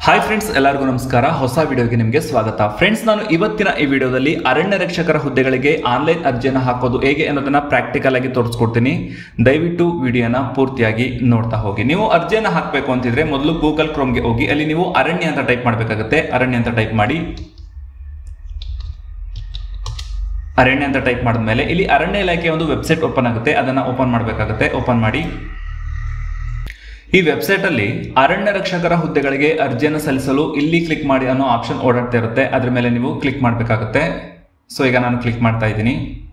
hi friends ಎಲ್ಲರಿಗೂ ನಮಸ್ಕಾರ ಹೊಸ ವಿಡಿಯೋಗೆ ನಿಮಗೆ ಸ್ವಾಗತ ಫ್ರೆಂಡ್ಸ್ ನಾನು ಇವತ್ತಿನ ಈ ವಿಡಿಯೋದಲ್ಲಿ ಅರಣ್ಯ ರಕ್ಷಕರ ಹುದ್ದೆಗಳಿಗೆ ಆನ್ಲೈನ್ ಅರ್ಜಿಯನ್ನು ಹಾಕೋದು ಹೇಗೆ ಅನ್ನೋದನ್ನ ಪ್ರಾಕ್ಟಿಕಲ್ ಆಗಿ ತೋರಿಸ್ಕೊಡ್ತೀನಿ ದಯವಿಟ್ಟು ವಿಡಿಯೋನ ಪೂರ್ತಿಯಾಗಿ ನೋಡ್ತಾ ಹೋಗಿ ನೀವು ಅರ್ಜಿಯನ್ನು ಹಾಕಬೇಕು ಅಂತಿದ್ರೆ ಮೊದಲು ಗೂಗಲ್ ಕ್ರೋಮ್ಗೆ ಹೋಗಿ ಅಲ್ಲಿ ನೀವು ಅರಣ್ಯ ಅಂತ ಟೈಪ್ ಮಾಡಬೇಕಾಗುತ್ತೆ ಅರಣ್ಯ ಅಂತ ಟೈಪ್ ಮಾಡಿ ಅರಣ್ಯ ಅಂತ ಟೈಪ್ ಮಾಡಿದ್ಮೇಲೆ ಇಲ್ಲಿ ಅರಣ್ಯ ಇಲಾಖೆಯ ಒಂದು ವೆಬ್ಸೈಟ್ ಓಪನ್ ಆಗುತ್ತೆ ಅದನ್ನ ಓಪನ್ ಮಾಡಬೇಕಾಗುತ್ತೆ ಓಪನ್ ಮಾಡಿ ಈ ವೆಬ್ಸೈಟ್ ಅಲ್ಲಿ ಅರಣ್ಯ ರಕ್ಷಕರ ಹುದ್ದೆಗಳಿಗೆ ಅರ್ಜಿಯನ್ನು ಸಲ್ಲಿಸಲು ಇಲ್ಲಿ ಕ್ಲಿಕ್ ಮಾಡಿ ಅನ್ನೋ ಆಪ್ಷನ್ ಓಡಾಡ್ತಾ ಇರುತ್ತೆ ಅದ್ರ ಮೇಲೆ ನೀವು ಕ್ಲಿಕ್ ಮಾಡಬೇಕಾಗುತ್ತೆ ಸೊ ಈಗ ನಾನು ಕ್ಲಿಕ್ ಮಾಡ್ತಾ ಇದ್ದೀನಿ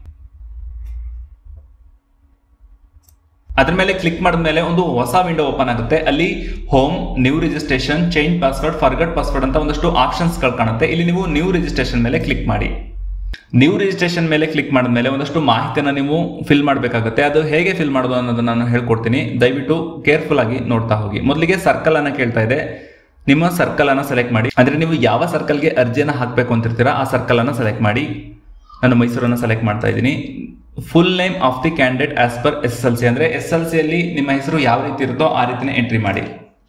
ಅದ್ರ ಮೇಲೆ ಕ್ಲಿಕ್ ಮಾಡಿದ ಮೇಲೆ ಒಂದು ಹೊಸ ವಿಂಡೋ ಓಪನ್ ಆಗುತ್ತೆ ಅಲ್ಲಿ home new registration change password forgot password ಅಂತ ಒಂದಷ್ಟು ಆಪ್ಷನ್ಸ್ಗಳು ಕಾಣುತ್ತೆ ಇಲ್ಲಿ ನೀವು ನ್ಯೂ ರಿಜಿಸ್ಟ್ರೇಷನ್ ಮೇಲೆ ಕ್ಲಿಕ್ ಮಾಡಿ ನ್ಯೂ ರಿಜಿಸ್ಟ್ರೇಷನ್ ಮೇಲೆ ಕ್ಲಿಕ್ ಮಾಡಿದ್ಮೇಲೆ ಒಂದಷ್ಟು ಮಾಹಿತಿಯನ್ನು ನೀವು ಫಿಲ್ ಮಾಡಬೇಕಾಗುತ್ತೆ ಅದು ಹೇಗೆ ಫಿಲ್ ಮಾಡೋದು ಅನ್ನೋದನ್ನ ನಾನು ಹೇಳ್ಕೊಡ್ತೀನಿ ದಯವಿಟ್ಟು ಕೇರ್ಫುಲ್ ಆಗಿ ನೋಡ್ತಾ ಹೋಗಿ ಮೊದಲಿಗೆ ಸರ್ಕಲ್ ಅನ್ನ ಕೇಳ್ತಾ ಇದೆ ನಿಮ್ಮ ಸರ್ಕಲ್ ಅನ್ನ ಸೆಲೆಕ್ಟ್ ಮಾಡಿ ಅಂದ್ರೆ ನೀವು ಯಾವ ಸರ್ಕಲ್ಗೆ ಅರ್ಜಿಯನ್ನು ಹಾಕಬೇಕು ಅಂತಿರ್ತೀರಾ ಆ ಸರ್ಕಲ್ ಅನ್ನ ಸೆಲೆಕ್ಟ್ ಮಾಡಿ ನಾನು ಮೈಸೂರನ್ನು ಸೆಲೆಕ್ಟ್ ಮಾಡ್ತಾ ಇದ್ದೀನಿ full name of the candidate as per S L C ಅಂದ್ರೆ ಎಸ್ ಎಲ್ ಸಿಯಲ್ಲಿ ನಿಮ್ಮ ಹೆಸರು ಯಾವ ರೀತಿ ಇರುತ್ತೋ ಆ ರೀತಿನೇ ಎಂಟ್ರಿ ಮಾಡಿ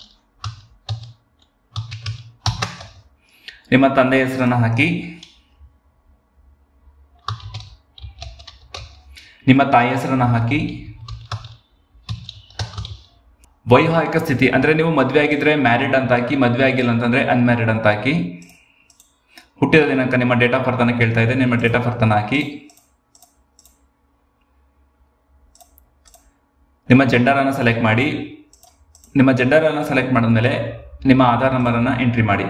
ನಿಮ್ಮ ತಂದೆ ಹೆಸರನ್ನ ಹಾಕಿ ನಿಮ್ಮ ತಾಯಿ ಹೆಸರನ್ನ ಹಾಕಿ ವೈವಾಹಿಕ ಸ್ಥಿತಿ ಅಂದ್ರೆ ನೀವು ಮದುವೆ ಆಗಿದ್ರೆ ಮ್ಯಾರಿಡ್ ಅಂತ ಹಾಕಿ ಮದುವೆ ಆಗಿಲ್ಲ ಅಂತಂದ್ರೆ ಅನ್ಮ್ಯಾರಿಡ್ ಅಂತ ಹಾಕಿ ಹುಟ್ಟಿದ ದಿನಾಂಕ ನಿಮ್ಮ ಡೇಟ್ ಆಫ್ ಬರ್ತ್ ಅನ್ನ ಕೇಳ್ತಾ ಇದೆ ನಿಮ್ಮ ಡೇಟ್ ಆಫ್ ಬರ್ತ್ ಅನ್ನ ಹಾಕಿ ನಿಮ್ಮ ಜೆಂಡರ್ ಅನ್ನ ಸೆಲೆಕ್ಟ್ ಮಾಡಿ ನಿಮ್ಮ ಜೆಂಡರ್ ಅನ್ನ ಸೆಲೆಕ್ಟ್ ಮಾಡಿದ್ಮೇಲೆ ನಿಮ್ಮ ಆಧಾರ್ ನಂಬರ್ ಅನ್ನ ಎಂಟ್ರಿ ಮಾಡಿ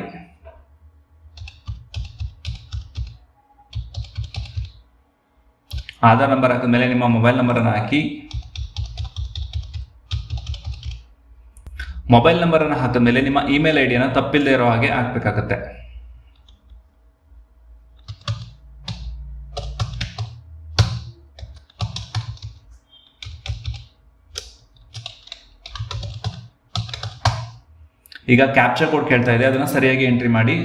ಆಧಾರ್ ನಂಬರ್ ಹಾಕಿದ್ಮೇಲೆ ನಿಮ್ಮ ಮೊಬೈಲ್ ನಂಬರ್ ಅನ್ನು ಹಾಕಿ ಮೊಬೈಲ್ ನಂಬರ್ ಅನ್ನು ಹಾಕಿದ್ಮೇಲೆ ನಿಮ್ಮ ಇಮೇಲ್ ಐ ಡಿಯನ್ನು ತಪ್ಪಿಲ್ಲದೆ ಇರೋ ಹಾಗೆ ಹಾಕ್ಬೇಕಾಗತ್ತೆ ಈಗ ಕ್ಯಾಪ್ಚರ್ ಕೋಡ್ ಕೇಳ್ತಾ ಇದೆ ಅದನ್ನ ಸರಿಯಾಗಿ ಎಂಟ್ರಿ ಮಾಡಿ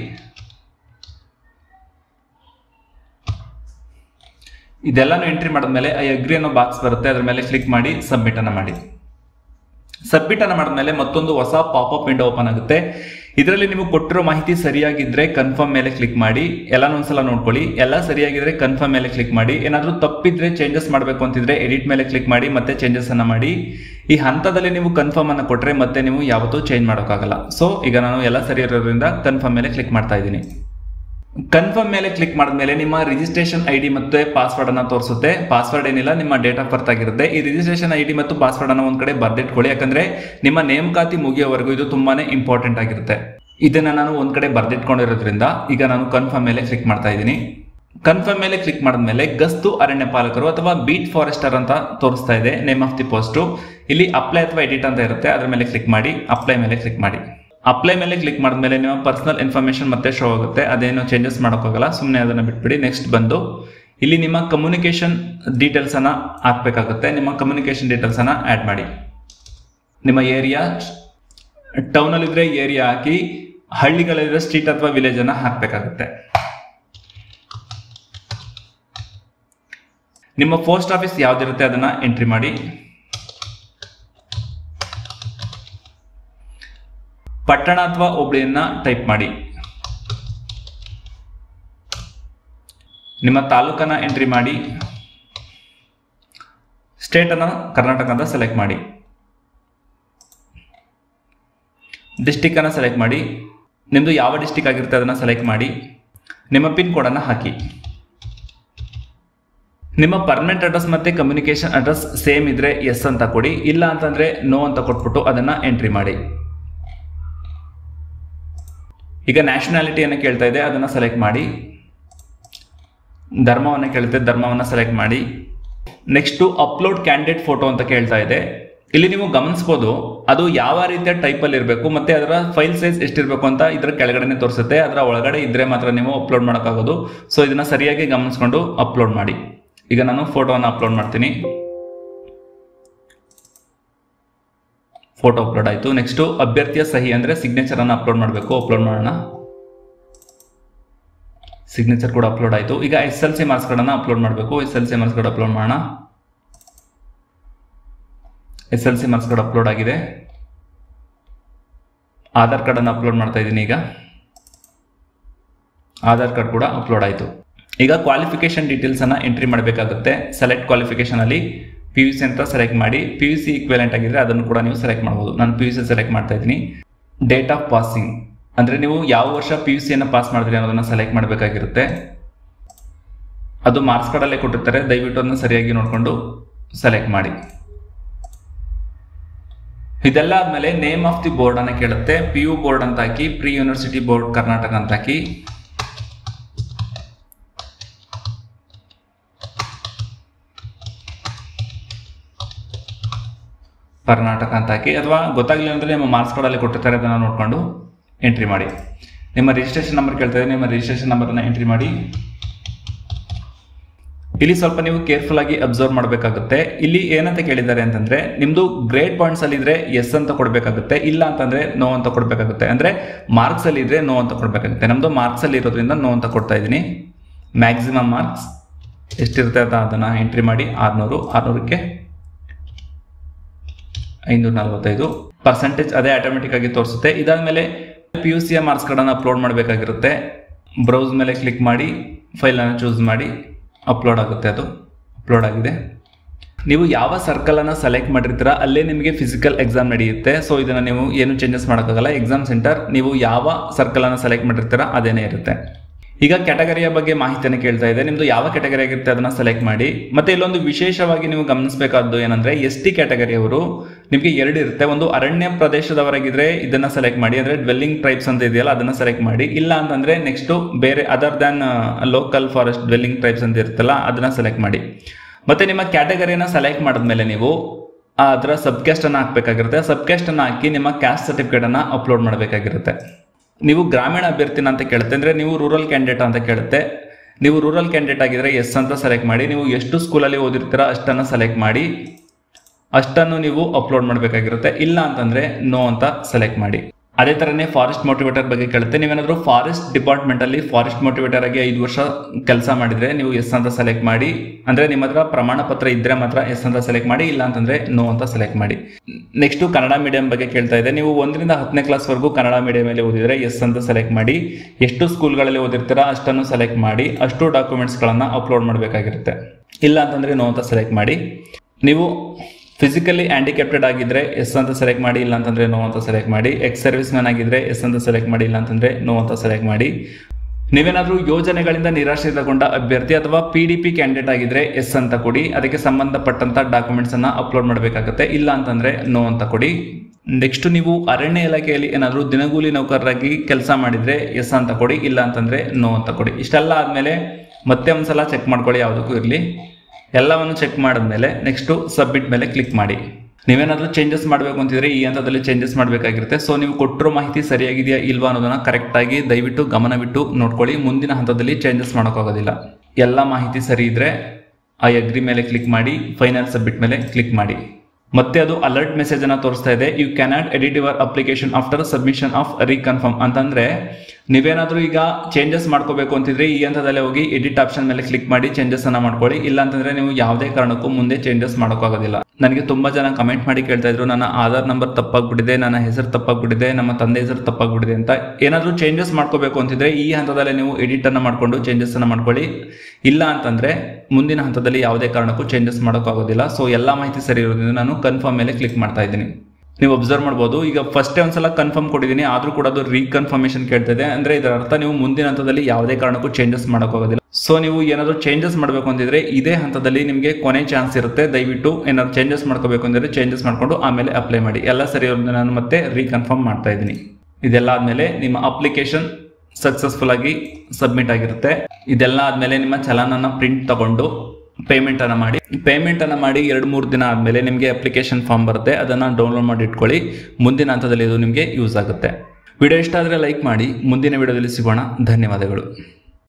ಇದೆಲ್ಲಾನು ಎಂಟ್ರಿ ಮಾಡಿದ್ಮೇಲೆ ಐ ಅಗ್ರಿ ಅನ್ನೋ ಬಾಕ್ಸ್ ಬರುತ್ತೆ ಅದ್ರ ಮೇಲೆ ಕ್ಲಿಕ್ ಮಾಡಿ ಸಬ್ಮಿಟ್ ಅನ್ನ ಮಾಡಿ ಸಬ್ಮಿಟ್ ಅನ್ನ ಮಾಡಿದ್ಮೇಲೆ ಮತ್ತೊಂದು ಹೊಸ ಪಾಪ್ಅಪ್ ವಿಂಡೋ ಓಪನ್ ಆಗುತ್ತೆ ಇದರಲ್ಲಿ ನೀವು ಕೊಟ್ಟಿರೋ ಮಾಹಿತಿ ಸರಿಯಾಗಿದ್ರೆ ಕನ್ಫರ್ಮ್ ಮೇಲೆ ಕ್ಲಿಕ್ ಮಾಡಿ ಎಲ್ಲಾನು ಒಂದ್ಸಲ ನೋಡ್ಕೊಳ್ಳಿ ಎಲ್ಲ ಸರಿಯಾಗಿದ್ರೆ ಕನ್ಫರ್ಮ್ ಮೇಲೆ ಕ್ಲಿಕ್ ಮಾಡಿ ಏನಾದರೂ ತಪ್ಪಿದ್ರೆ ಚೇಂಜಸ್ ಮಾಡಬೇಕು ಅಂತಿದ್ರೆ ಎಡಿಟ್ ಮೇಲೆ ಕ್ಲಿಕ್ ಮಾಡಿ ಮತ್ತೆ ಚೇಂಜಸ್ ಅನ್ನ ಮಾಡಿ ಈ ಹಂತದಲ್ಲಿ ನೀವು ಕನ್ಫರ್ಮ್ ಅನ್ನ ಕೊಟ್ರೆ ಮತ್ತೆ ನೀವು ಯಾವತ್ತೂ ಚೇಂಜ್ ಮಾಡೋಕ್ಕಾಗಲ್ಲ ಸೊ ಈಗ ನಾನು ಎಲ್ಲ ಸರಿ ಇರೋದ್ರಿಂದ ಕನ್ಫರ್ಮ್ ಮೇಲೆ ಕ್ಲಿಕ್ ಮಾಡ್ತಾ ಇದ್ದೀನಿ ಕನ್ಫರ್ಮ್ ಮೇಲೆ ಕ್ಲಿಕ್ ಮಾಡಿದ್ಮೇಲೆ ನಿಮ್ಮ ರಿಜಿಸ್ಟ್ರೇಷನ್ ಐ ಡಿ ಮತ್ತೆ ಪಾಸ್ವರ್ಡ್ ಅನ್ನ ತೋರಿಸುತ್ತೆ ಪಾಸ್ವರ್ಡ್ ಏನಿಲ್ಲ ನಿಮ್ಮ ಡೇಟ್ ಆಫ್ ಬರ್ತ್ ಆಗಿರುತ್ತೆ ಈ ರಿಜಿಸ್ಟ್ರೇಷನ್ ಐ ಡಿ ಮತ್ತು ಪಾಸ್ವರ್ಡ್ ಅನ್ನ ಒಂದ್ ಕಡೆ ಬರ್ದಿಟ್ಕೊಳ್ಳಿ ಯಾಕಂದ್ರೆ ನಿಮ್ಮ ನೇಮಕಾತಿ ಮುಗಿಯೋವರೆಗೂ ಇದು ತುಂಬಾನೇ ಇಂಪಾರ್ಟೆಂಟ್ ಆಗಿರುತ್ತೆ ಇದನ್ನ ನಾನು ಒಂದ್ ಕಡೆ ಬರ್ದಿಟ್ಕೊಂಡಿರೋದ್ರಿಂದ ಈಗ ನಾನು ಕನ್ಫರ್ಮ್ ಮೇಲೆ ಕ್ಲಿಕ್ ಮಾಡ್ತಾ ಇದ್ದೀನಿ ಕನ್ಫರ್ಮ್ ಮೇಲೆ ಕ್ಲಿಕ್ ಮಾಡಿದ್ಮೇಲೆ ಗಸ್ತು ಅರಣ್ಯ ಪಾಲಕರು ಅಥವಾ ಬೀಟ್ ಫಾರೆಸ್ಟರ್ ಅಂತ ತೋರಿಸ್ತಾ ಇದೆ ನೇಮ್ ಆಫ್ ದಿ ಪೋಸ್ಟ್ ಇಲ್ಲಿ ಅಪ್ಲೈ ಅಥವಾ ಎಡಿಟ್ ಅಂತ ಇರುತ್ತೆ ಅದ್ರ ಮೇಲೆ ಕ್ಲಿಕ್ ಮಾಡಿ ಅಪ್ಲೈ ಮೇಲೆ ಕ್ಲಿಕ್ ಮಾಡಿ ಅಪ್ಲೈ ಮೇಲೆ ಕ್ಲಿಕ್ ಮಾಡಿದ್ಮೇಲೆ ನಿಮ್ಮ ಪರ್ಸನಲ್ ಇನ್ಫಾರ್ಮೇಶನ್ ಮತ್ತೆ ಶೋ ಆಗುತ್ತೆ ಅದೇನು ಚೇಂಜಸ್ ಮಾಡೋಕ್ಕಾಗಲ್ಲ ಸುಮ್ಮನೆ ಅದನ್ನು ಬಿಟ್ಬಿಡಿ ನೆಕ್ಸ್ಟ್ ಬಂದು ಇಲ್ಲಿ ನಿಮ್ಮ ಕಮ್ಯುನಿಕೇಶನ್ ಡೀಟೇಲ್ಸ್ ಅನ್ನ ಹಾಕ್ಬೇಕಾಗುತ್ತೆ ನಿಮ್ಮ ಕಮ್ಯುನಿಕೇಶನ್ ಡೀಟೇಲ್ಸ್ ಅನ್ನ ಆಡ್ ಮಾಡಿ ನಿಮ್ಮ ಏರಿಯಾ ಟೌನ್ ಅಲ್ಲಿದ್ರೆ ಏರಿಯಾ ಹಾಕಿ ಹಳ್ಳಿಗಳಿದ್ರೆ ಸ್ಟ್ರೀಟ್ ಅಥವಾ ವಿಲೇಜ್ ಅನ್ನ ಹಾಕ್ಬೇಕಾಗುತ್ತೆ ನಿಮ್ಮ ಪೋಸ್ಟ್ ಆಫೀಸ್ ಯಾವ್ದಿರುತ್ತೆ ಅದನ್ನ ಎಂಟ್ರಿ ಮಾಡಿ ಪಟ್ಟಣ ಅಥವಾ ಹೋಬಳಿಯನ್ನ ಟೈಪ್ ಮಾಡಿ ನಿಮ್ಮ ತಾಲೂಕನ್ನ ಎಂಟ್ರಿ ಮಾಡಿ ಸ್ಟೇಟ್ ಅನ್ನ ಕರ್ನಾಟಕ ಅಂತ ಸೆಲೆಕ್ಟ್ ಮಾಡಿ ಡಿಸ್ಟಿಕ್ ಅನ್ನ ಸೆಲೆಕ್ಟ್ ಮಾಡಿ ನಿಮ್ದು ಯಾವ ಡಿಸ್ಟಿಕ್ ಆಗಿರುತ್ತೆ ಅದನ್ನ ಸೆಲೆಕ್ಟ್ ಮಾಡಿ ನಿಮ್ಮ ಪಿನ್ ಕೋಡ್ ಅನ್ನ ಹಾಕಿ ನಿಮ್ಮ ಪರ್ಮನೆಂಟ್ ಅಡ್ರೆಸ್ ಮತ್ತೆ ಕಮ್ಯುನಿಕೇಶನ್ ಅಡ್ರೆಸ್ ಸೇಮ್ ಇದ್ರೆ ಎಸ್ ಅಂತ ಕೊಡಿ ಇಲ್ಲ ಅಂತಂದ್ರೆ ನೋ ಅಂತ ಕೊಟ್ಬಿಟ್ಟು ಅದನ್ನ ಎಂಟ್ರಿ ಮಾಡಿ ಈಗ ನ್ಯಾಷನಾಲಿಟಿಯನ್ನು ಕೇಳ್ತಾ ಇದೆ ಅದನ್ನು ಸೆಲೆಕ್ಟ್ ಮಾಡಿ ಧರ್ಮವನ್ನು ಕೇಳುತ್ತೆ ಧರ್ಮವನ್ನು ಸೆಲೆಕ್ಟ್ ಮಾಡಿ ನೆಕ್ಸ್ಟು ಅಪ್ಲೋಡ್ ಕ್ಯಾಂಡಿಡೇಟ್ ಫೋಟೋ ಅಂತ ಕೇಳ್ತಾ ಇದೆ ಇಲ್ಲಿ ನೀವು ಗಮನಿಸ್ಬೋದು ಅದು ಯಾವ ರೀತಿಯ ಟೈಪಲ್ಲಿ ಇರಬೇಕು ಮತ್ತೆ ಅದರ ಫೈಲ್ ಸೈಜ್ ಎಷ್ಟಿರಬೇಕು ಅಂತ ಇದರ ಕೆಳಗಡೆನೆ ತೋರಿಸುತ್ತೆ ಅದರ ಒಳಗಡೆ ಇದ್ರೆ ಮಾತ್ರ ನೀವು ಅಪ್ಲೋಡ್ ಮಾಡೋಕ್ಕಾಗೋದು ಸೊ ಇದನ್ನ ಸರಿಯಾಗಿ ಗಮನಿಸ್ಕೊಂಡು ಅಪ್ಲೋಡ್ ಮಾಡಿ ಈಗ ನಾನು ಫೋಟೋವನ್ನು ಅಪ್ಲೋಡ್ ಮಾಡ್ತೀನಿ ಫೋಟೋ ಅಪ್ಲೋಡ್ ಆಯಿತು ನೆಕ್ಸ್ಟು ಅಭ್ಯರ್ಥಿಯ ಸಹಿ ಅಂದರೆ ಸಿಗ್ನೇಚರನ್ನು ಅಪ್ಲೋಡ್ ಮಾಡಬೇಕು ಅಪ್ಲೋಡ್ ಮಾಡೋಣ ಸಿಗ್ನೇಚರ್ ಕೂಡ ಅಪ್ಲೋಡ್ ಆಯಿತು ಈಗ ಎಸ್ ಎಲ್ ಸಿ ಮಾರ್ಕ್ಸ್ ಕಾರ್ಡನ್ನು ಅಪ್ಲೋಡ್ ಮಾಡಬೇಕು S L C marks card upload ಮಾಡೋಣ S L C marks card upload ಆಗಿದೆ ಆಧಾರ್ ಕಾರ್ಡನ್ನು ಅಪ್ಲೋಡ್ ಮಾಡ್ತಾ ಇದ್ದೀನಿ ಈಗ ಆಧಾರ್ ಕಾರ್ಡ್ ಕೂಡ ಅಪ್ಲೋಡ್ ಆಯಿತು ಈಗ ಕ್ವಾಲಿಫಿಕೇಶನ್ ಡೀಟೇಲ್ಸನ್ನು ಎಂಟ್ರಿ ಮಾಡಬೇಕಾಗುತ್ತೆ ಸೆಲೆಕ್ಟ್ ಕ್ವಾಲಿಫಿಕೇಷನಲ್ಲಿ ಪಿ ಯು ಸಿ ಅಂತ ಸೆಲೆಕ್ಟ್ ಮಾಡಿ ಪಿ ಯು ಸಿ ಈಕ್ವೆಲೆಂಟ್ ಆಗಿದ್ರೆ ಅದನ್ನು ಕೂಡ ನೀವು ಸೆಲೆಕ್ಟ್ ಮಾಡ್ಬೋದು ನಾನು ಪಿ ಯು ಸಿ ಸೆಲೆಕ್ಟ್ ಮಾಡ್ತಾ ಇದ್ದೀನಿ ಡೇಟ್ ಆಫ್ ಪಾಸಿಂಗ್ ಅಂದರೆ ನೀವು ಯಾವ ವರ್ಷ ಪಿ ಯು ಸಿಯನ್ನು ಪಾಸ್ ಮಾಡಿದ್ರಿ ಅನ್ನೋದನ್ನು ಸೆಲೆಕ್ಟ್ ಮಾಡಬೇಕಾಗಿರುತ್ತೆ ಅದು ಮಾರ್ಕ್ಸ್ ಕಾರ್ಡಲ್ಲೇ ಕೊಟ್ಟಿರ್ತಾರೆ ದಯವಿಟ್ಟು ಅದನ್ನು ಸರಿಯಾಗಿ ನೋಡಿಕೊಂಡು ಸೆಲೆಕ್ಟ್ ಮಾಡಿ ಇದೆಲ್ಲ ಆದಮೇಲೆ ನೇಮ್ ಆಫ್ ದಿ ಬೋರ್ಡ್ ಅನ್ನ ಕೇಳುತ್ತೆ ಪಿ ಯು ಬೋರ್ಡ್ ಅಂತ ಹಾಕಿ ಪ್ರಿ ಯೂನಿವರ್ಸಿಟಿ ಬೋರ್ಡ್ ಕರ್ನಾಟಕ ಅಂತ ಹಾಕಿ ಕರ್ನಾಟಕ ಅಂತ ಹಾಕಿ ಅಥವಾ ಗೊತ್ತಾಗಲಿಲ್ಲ ಅಂದರೆ ನಿಮ್ಮ ಮಾರ್ಕ್ಸ್ ಕಾರ್ಡಲ್ಲಿ ಕೊಟ್ಟಿರ್ತಾರೆ ಅದನ್ನು ನೋಡಿಕೊಂಡು ಎಂಟ್ರಿ ಮಾಡಿ ನಿಮ್ಮ ರಿಜಿಸ್ಟ್ರೇಷನ್ ನಂಬರ್ ಕೇಳ್ತಾರೆ ನಿಮ್ಮ ರಿಜಿಸ್ಟ್ರೇಷನ್ ನಂಬರನ್ನು ಎಂಟ್ರಿ ಮಾಡಿ ಇಲ್ಲಿ ಸ್ವಲ್ಪ ನೀವು ಕೇರ್ಫುಲ್ ಆಗಿ ಅಬ್ಸರ್ವ್ ಮಾಡಬೇಕಾಗುತ್ತೆ ಇಲ್ಲಿ ಏನಂತ ಕೇಳಿದ್ದಾರೆ ಅಂತಂದ್ರೆ ನಿಮ್ದು ಗ್ರೇಡ್ ಪಾಯಿಂಟ್ಸ್ ಅಲ್ಲಿ ಇದ್ರೆ ಎಸ್ ಅಂತ ಕೊಡಬೇಕಾಗುತ್ತೆ ಇಲ್ಲ ಅಂತಂದ್ರೆ ನೋ ಅಂತ ಕೊಡಬೇಕಾಗುತ್ತೆ ಅಂದ್ರೆ ಮಾರ್ಕ್ಸ್ ಅಲ್ಲಿ ಇದ್ರೆ ನೋ ಅಂತ ಕೊಡಬೇಕಾಗುತ್ತೆ ನಮ್ದು ಮಾರ್ಕ್ಸ್ ಅಲ್ಲಿ ಇರೋದ್ರಿಂದ ನೋ ಅಂತ ಕೊಡ್ತಾ ಇದ್ದೀನಿ ಮ್ಯಾಕ್ಸಿಮಮ್ ಮಾರ್ಕ್ಸ್ ಎಷ್ಟಿರುತ್ತೆ ಅಂತ ಅದನ್ನ ಎಂಟ್ರಿ ಮಾಡಿ ಆರ್ನೂರು ಆರ್ನೂರಕ್ಕೆ ಐನೂರ ನಲವತ್ತೈದು ಪರ್ಸೆಂಟೇಜ್ ಅದೇ ಆಟೋಮೆಟಿಕ್ ಆಗಿ ತೋರಿಸುತ್ತೆ ಇದಾದ್ಮೇಲೆ ಪಿ ಯು ಸಿಯ ಮಾರ್ಕ್ಸ್ ಕಾರ್ಡನ್ನು ಅಪ್ಲೋಡ್ ಮಾಡಬೇಕಾಗಿರುತ್ತೆ ಬ್ರೌಸ್ ಮೇಲೆ ಕ್ಲಿಕ್ ಮಾಡಿ ಫೈಲನ್ನು ಚೂಸ್ ಮಾಡಿ ಅಪ್ಲೋಡ್ ಆಗುತ್ತೆ ಅದು ಅಪ್ಲೋಡ್ ಆಗಿದೆ ನೀವು ಯಾವ ಸರ್ಕಲನ್ನು ಸೆಲೆಕ್ಟ್ ಮಾಡಿರ್ತೀರ ಅಲ್ಲೇ ನಿಮಗೆ ಫಿಸಿಕಲ್ ಎಕ್ಸಾಮ್ ನಡೆಯುತ್ತೆ ಸೊ ಇದನ್ನು ನೀವು ಏನು ಚೇಂಜಸ್ ಮಾಡೋಕ್ಕಾಗಲ್ಲ ಎಕ್ಸಾಮ್ ಸೆಂಟರ್ ನೀವು ಯಾವ ಸರ್ಕಲನ್ನು ಸೆಲೆಕ್ಟ್ ಮಾಡಿರ್ತೀರ ಅದೇನೇ ಇರುತ್ತೆ ಈಗ ಕ್ಯಾಟಗರಿಯ ಬಗ್ಗೆ ಮಾಹಿತಿಯನ್ನು ಕೇಳ್ತಾ ಇದೆ ನಿಮ್ದು ಯಾವ ಕ್ಯಾಟಗರಿ ಆಗಿರುತ್ತೆ ಅದನ್ನ ಸೆಲೆಕ್ಟ್ ಮಾಡಿ ಮತ್ತೆ ಇಲ್ಲೊಂದು ವಿಶೇಷವಾಗಿ ನೀವು ಗಮನಿಸಬೇಕಾದ್ದು ಏನಂದ್ರೆ ಎಸ್ ಟಿ ಕ್ಯಾಟಗರಿಯವರು ನಿಮಗೆ ಎರಡು ಇರುತ್ತೆ ಒಂದು ಅರಣ್ಯ ಪ್ರದೇಶದವರಾಗಿದ್ರೆ ಇದನ್ನ ಸೆಲೆಕ್ಟ್ ಮಾಡಿ ಅಂದ್ರೆ ಡ್ವೆಲ್ಲಿಂಗ್ ಟ್ರೈಬ್ಸ್ ಅಂತ ಇದೆಯಲ್ಲ ಅದನ್ನ ಸೆಲೆಕ್ಟ್ ಮಾಡಿ ಇಲ್ಲ ಅಂತಂದ್ರೆ ನೆಕ್ಸ್ಟ್ ಬೇರೆ other than local forest dwelling tribes ಅಂತ ಇರುತ್ತಲ್ಲ ಅದನ್ನ ಸೆಲೆಕ್ಟ್ ಮಾಡಿ ಮತ್ತೆ ನಿಮ್ಮ ಕ್ಯಾಟಗರಿನ ಸೆಲೆಕ್ಟ್ ಮಾಡಿದ್ಮೇಲೆ ನೀವು ಅದರ ಸಬ್ ಕ್ಯಾಸ್ಟ್ ಅನ್ನ ಹಾಕ್ಬೇಕಾಗಿರುತ್ತೆ ಸಬ್ ಕ್ಯಾಸ್ಟ್ ಅನ್ನ ಹಾಕಿ ನಿಮ್ಮ ಕ್ಯಾಸ್ಟ್ ಸರ್ಟಿಫಿಕೇಟ್ ಅನ್ನ ಅಪ್ಲೋಡ್ ಮಾಡಬೇಕಾಗಿರುತ್ತೆ ನೀವು ಗ್ರಾಮೀಣ ಅಭ್ಯರ್ಥಿನ ಅಂತ ಕೇಳುತ್ತೆ ಅಂದರೆ ನೀವು ರೂರಲ್ ಕ್ಯಾಂಡಿಡೇಟ್ ಅಂತ ಕೇಳುತ್ತೆ ನೀವು ರೂರಲ್ ಕ್ಯಾಂಡಿಡೇಟ್ ಆಗಿದ್ರೆ ಎಸ್ ಅಂತ ಸೆಲೆಕ್ಟ್ ಮಾಡಿ ನೀವು ಎಷ್ಟು ಸ್ಕೂಲಲ್ಲಿ ಓದಿರ್ತೀರ ಅಷ್ಟನ್ನು ಸೆಲೆಕ್ಟ್ ಮಾಡಿ ಅಷ್ಟನ್ನು ನೀವು ಅಪ್ಲೋಡ್ ಮಾಡಬೇಕಾಗಿರುತ್ತೆ ಇಲ್ಲ ಅಂತಂದರೆ ನೋ ಅಂತ ಸೆಲೆಕ್ಟ್ ಮಾಡಿ ಅದೇ ಥರನೇ ಫಾರೆಸ್ಟ್ ಮೋಟಿವೇಟರ್ ಬಗ್ಗೆ ಕೇಳುತ್ತೆ ನೀವೇನಾದರೂ ಫಾರೆಸ್ಟ್ ಡಿಪಾರ್ಟ್ಮೆಂಟಲ್ಲಿ ಫಾರೆಸ್ಟ್ ಮೋಟಿವೇಟರ್ ಆಗಿ ಐದು ವರ್ಷ ಕೆಲಸ ಮಾಡಿದರೆ ನೀವು ಎಸ್ ಅಂತ ಸೆಲೆಕ್ಟ್ ಮಾಡಿ ಅಂದರೆ ನಿಮ್ಮ ಹತ್ರ ಪ್ರಮಾಣ ಪತ್ರ ಇದ್ದರೆ ಮಾತ್ರ ಎಸ್ ಅಂತ ಸೆಲೆಕ್ಟ್ ಮಾಡಿ ಇಲ್ಲ ಅಂತಂದರೆ ನೋ ಅಂತ ಸೆಲೆಕ್ಟ್ ಮಾಡಿ ನೆಕ್ಸ್ಟು ಕನ್ನಡ ಮೀಡಿಯಂ ಬಗ್ಗೆ ಕೇಳ್ತಾ ಇದೆ ನೀವು ಒಂದರಿಂದ ಹತ್ತನೇ ಕ್ಲಾಸ್ವರೆಗೂ ಕನ್ನಡ ಮೀಡಿಯಮಲ್ಲಿ ಓದಿದರೆ ಎಸ್ ಅಂತ ಸೆಲೆಕ್ಟ್ ಮಾಡಿ ಎಷ್ಟು ಸ್ಕೂಲ್ಗಳಲ್ಲಿ ಓದಿರ್ತೀರಾ ಅಷ್ಟನ್ನು ಸೆಲೆಕ್ಟ್ ಮಾಡಿ ಅಷ್ಟು ಡಾಕ್ಯುಮೆಂಟ್ಸ್ಗಳನ್ನು ಅಪ್ಲೋಡ್ ಮಾಡಬೇಕಾಗಿರುತ್ತೆ ಇಲ್ಲ ಅಂತಂದರೆ ನೋ ಅಂತ ಸೆಲೆಕ್ಟ್ ಮಾಡಿ ನೀವು ಫಿಸಿಕಲಿ ಹ್ಯಾಂಡಿಕ್ಯಾಪ್ಟೆಡ್ ಆಗಿದ್ರೆ ಎಸ್ ಅಂತ ಸೆಲೆಕ್ಟ್ ಮಾಡಿ ಇಲ್ಲ ಅಂತಂದ್ರೆ ನೋ ಅಂತ ಸೆಲೆಕ್ಟ್ ಮಾಡಿ ಎಕ್ಸ್ ಸರ್ವಿಸ್ ಮ್ಯಾನ್ ಆಗಿದ್ರೆ ಎಸ್ ಅಂತ ಸೆಲೆಕ್ಟ್ ಮಾಡಿ ಇಲ್ಲ ಅಂತಂದ್ರೆ ನೋ ಅಂತ ಸೆಲೆಕ್ಟ್ ಮಾಡಿ ನೀವೇನಾದರೂ ಯೋಜನೆಗಳಿಂದ ನಿರಾಶ್ರಿತಗೊಂಡ ಅಭ್ಯರ್ಥಿ ಅಥವಾ ಪಿ ಡಿ ಪಿ ಕ್ಯಾಂಡಿಡೇಟ್ ಆಗಿದ್ರೆ ಎಸ್ ಅಂತ ಕೊಡಿ ಅದಕ್ಕೆ ಸಂಬಂಧಪಟ್ಟಂತ ಡಾಕ್ಯುಮೆಂಟ್ಸ್ ಅನ್ನ ಅಪ್ಲೋಡ್ ಮಾಡಬೇಕಾಗುತ್ತೆ ಇಲ್ಲ ಅಂತಂದ್ರೆ ನೋ ಅಂತ ಕೊಡಿ ನೆಕ್ಸ್ಟ್ ನೀವು ಅರಣ್ಯ ಇಲಾಖೆಯಲ್ಲಿ ಏನಾದರೂ ದಿನಗೂಲಿ ನೌಕರರಾಗಿ ಕೆಲಸ ಮಾಡಿದ್ರೆ ಎಸ್ ಅಂತ ಕೊಡಿ ಇಲ್ಲ ಅಂತಂದ್ರೆ ನೋ ಅಂತ ಕೊಡಿ ಇಷ್ಟೆಲ್ಲ ಆದಮೇಲೆ ಮತ್ತೆ ಒಂದ್ಸಲ ಚೆಕ್ ಮಾಡ್ಕೊಳ್ಳಿ ಯಾವುದಕ್ಕೂ ಇರಲಿ ಎಲ್ಲವನ್ನು ಚೆಕ್ ಮಾಡಿದ್ಮೇಲೆ ನೆಕ್ಸ್ಟು ಸಬ್ಮಿಟ್ ಮೇಲೆ ಕ್ಲಿಕ್ ಮಾಡಿ ನೀವೇನಾದರೂ ಚೇಂಜಸ್ ಮಾಡಬೇಕು ಅಂತಿದ್ರೆ ಈ ಹಂತದಲ್ಲಿ ಚೇಂಜಸ್ ಮಾಡಬೇಕಾಗಿರುತ್ತೆ ಸೊ ನೀವು ಕೊಟ್ಟಿರೋ ಮಾಹಿತಿ ಸರಿಯಾಗಿದೆಯಾ ಇಲ್ವಾ ಅನ್ನೋದನ್ನ ಕರೆಕ್ಟಾಗಿ ದಯವಿಟ್ಟು ಗಮನವಿಟ್ಟು ನೋಡ್ಕೊಳ್ಳಿ ಮುಂದಿನ ಹಂತದಲ್ಲಿ ಚೇಂಜಸ್ ಮಾಡೋಕ್ಕಾಗೋದಿಲ್ಲ ಎಲ್ಲ ಮಾಹಿತಿ ಸರಿ ಇದ್ರೆ ಆ ಅಗ್ರಿ ಮೇಲೆ ಕ್ಲಿಕ್ ಮಾಡಿ ಫೈನಲ್ ಸಬ್ಮಿಟ್ ಮೇಲೆ ಕ್ಲಿಕ್ ಮಾಡಿ ಮತ್ತೆ ಅದು ಅಲರ್ಟ್ ಮೆಸೇಜ್ ಅನ್ನ ತೋರಿಸ್ತಾ ಇದೆ you cannot edit your application after submission of reconfirm ಅಂತಂದ್ರೆ ನೀವೇನಾದ್ರೂ ಈಗ ಚೇಂಜಸ್ ಮಾಡ್ಕೋಬೇಕು ಅಂತಿದ್ರೆ ಈ ಹಂತದಲ್ಲೇ ಹೋಗಿ ಎಡಿಟ್ ಆಪ್ಷನ್ ಮೇಲೆ ಕ್ಲಿಕ್ ಮಾಡಿ ಚೇಂಜಸ್ ಅನ್ನ ಮಾಡ್ಕೊಳ್ಳಿ ಇಲ್ಲ ಅಂತಂದ್ರೆ ನೀವು ಯಾವುದೇ ಕಾರಣಕ್ಕೂ ಮುಂದೆ ಚೇಂಜಸ್ ಮಾಡೋಕ್ಕಾಗೋದಿಲ್ಲ ನನಗೆ ತುಂಬಾ ಜನ ಕಮೆಂಟ್ ಮಾಡಿ ಕೇಳ್ತಾ ಇದ್ರು ನನ್ನ ಆಧಾರ್ ನಂಬರ್ ತಪ್ಪಾಗ್ಬಿಟ್ಟಿದೆ ನನ್ನ ಹೆಸರು ತಪ್ಪಾಗ್ಬಿಟ್ಟಿದೆ ನಮ್ಮ ತಂದೆ ಹೆಸರು ತಪ್ಪಾಗ್ಬಿಟ್ಟಿದೆ ಅಂತ ಏನಾದರೂ ಚೇಂಜಸ್ ಮಾಡ್ಕೋಬೇಕು ಅಂತಿದ್ರೆ ಈ ಹಂತದಲ್ಲೇ ನೀವು ಎಡಿಟ್ ಅನ್ನ ಮಾಡ್ಕೊಂಡು ಚೇಂಜಸ್ ಅನ್ನ ಮಾಡ್ಕೊಳ್ಳಿ ಇಲ್ಲ ಅಂತಂದ್ರೆ ಮುಂದಿನ ಹಂತದಲ್ಲಿ ಯಾವುದೇ ಕಾರಣಕ್ಕೂ ಚೇಂಜಸ್ ಮಾಡೋಕ್ಕಾಗೋದಿಲ್ಲ ಸೊ ಎಲ್ಲ ಮಾಹಿತಿ ಸರಿ ಇರೋದ್ರಿಂದ ನಾನು ಕನ್ಫರ್ಮ್ ಮೇಲೆ ಕ್ಲಿಕ್ ಮಾಡ್ತಾ ಇದ್ದೀನಿ ನೀವು ಅಬ್ಸರ್ವ್ ಮಾಡ್ಬೋದು ಈಗ ಫಸ್ಟೇ ಒಂದ್ಸಲ ಕನ್ಫರ್ಮ್ ಕೊಟ್ಟಿದ್ದೀನಿ ಆದ್ರೂ ಕೂಡ ಅದು ರೀಕನ್ಫರ್ಮೇಶನ್ ಕೇಳ್ತಾ ಇದೆ ಅಂದ್ರೆ ಇದರ ಅರ್ಥ ನೀವು ಮುಂದಿನ ಹಂತದಲ್ಲಿ ಯಾವುದೇ ಕಾರಣಕ್ಕೂ ಚೇಂಜಸ್ ಮಾಡೋಕ್ಕಾಗೋದಿಲ್ಲ ಸೊ ನೀವು ಏನಾದರೂ ಚೇಂಜಸ್ ಮಾಡಬೇಕು ಅಂತಿದ್ರೆ ಇದೇ ಹಂತದಲ್ಲಿ ನಿಮಗೆ ಕೊನೆ ಚಾನ್ಸ್ ಇರುತ್ತೆ ದಯವಿಟ್ಟು ಏನಾದ್ರು ಚೇಂಜಸ್ ಮಾಡ್ಕೋಬೇಕು ಅಂದ್ರೆ ಚೇಂಜಸ್ ಮಾಡ್ಕೊಂಡು ಆಮೇಲೆ ಅಪ್ಲೈ ಮಾಡಿ ಎಲ್ಲ ಸರಿ ಇರೋದ್ರಿಂದ ನಾನು ಮತ್ತೆ ರೀಕನ್ಫರ್ಮ್ ಮಾಡ್ತಾ ಇದ್ದೀನಿ ಇದೆಲ್ಲ ಆದಮೇಲೆ ನಿಮ್ಮ ಅಪ್ಲಿಕೇಶನ್ ಸಕ್ಸಸ್ಫುಲ್ ಆಗಿ ಸಬ್ಮಿಟ್ ಆಗಿರುತ್ತೆ ಇದೆಲ್ಲ ಆದಮೇಲೆ ನಿಮ್ಮ ಚಲನನ ಪ್ರಿಂಟ್ ತಗೊಂಡು ಪೇಮೆಂಟ್ ಅನ್ನ ಮಾಡಿ ಪೇಮೆಂಟ್ ಅನ್ನ ಮಾಡಿ ಎರಡು ಮೂರು ದಿನ ಆದಮೇಲೆ ನಿಮಗೆ ಅಪ್ಲಿಕೇಶನ್ ಫಾರ್ಮ್ ಬರುತ್ತೆ ಅದನ್ನು ಡೌನ್ಲೋಡ್ ಮಾಡಿ ಇಟ್ಕೊಳ್ಳಿ ಮುಂದಿನ ಹಂತದಲ್ಲಿ ಇದು ನಿಮಗೆ ಯೂಸ್ ಆಗುತ್ತೆ ವಿಡಿಯೋ ಇಷ್ಟ ಆದರೆ ಲೈಕ್ ಮಾಡಿ ಮುಂದಿನ ವಿಡಿಯೋದಲ್ಲಿ ಸಿಗೋಣ ಧನ್ಯವಾದಗಳು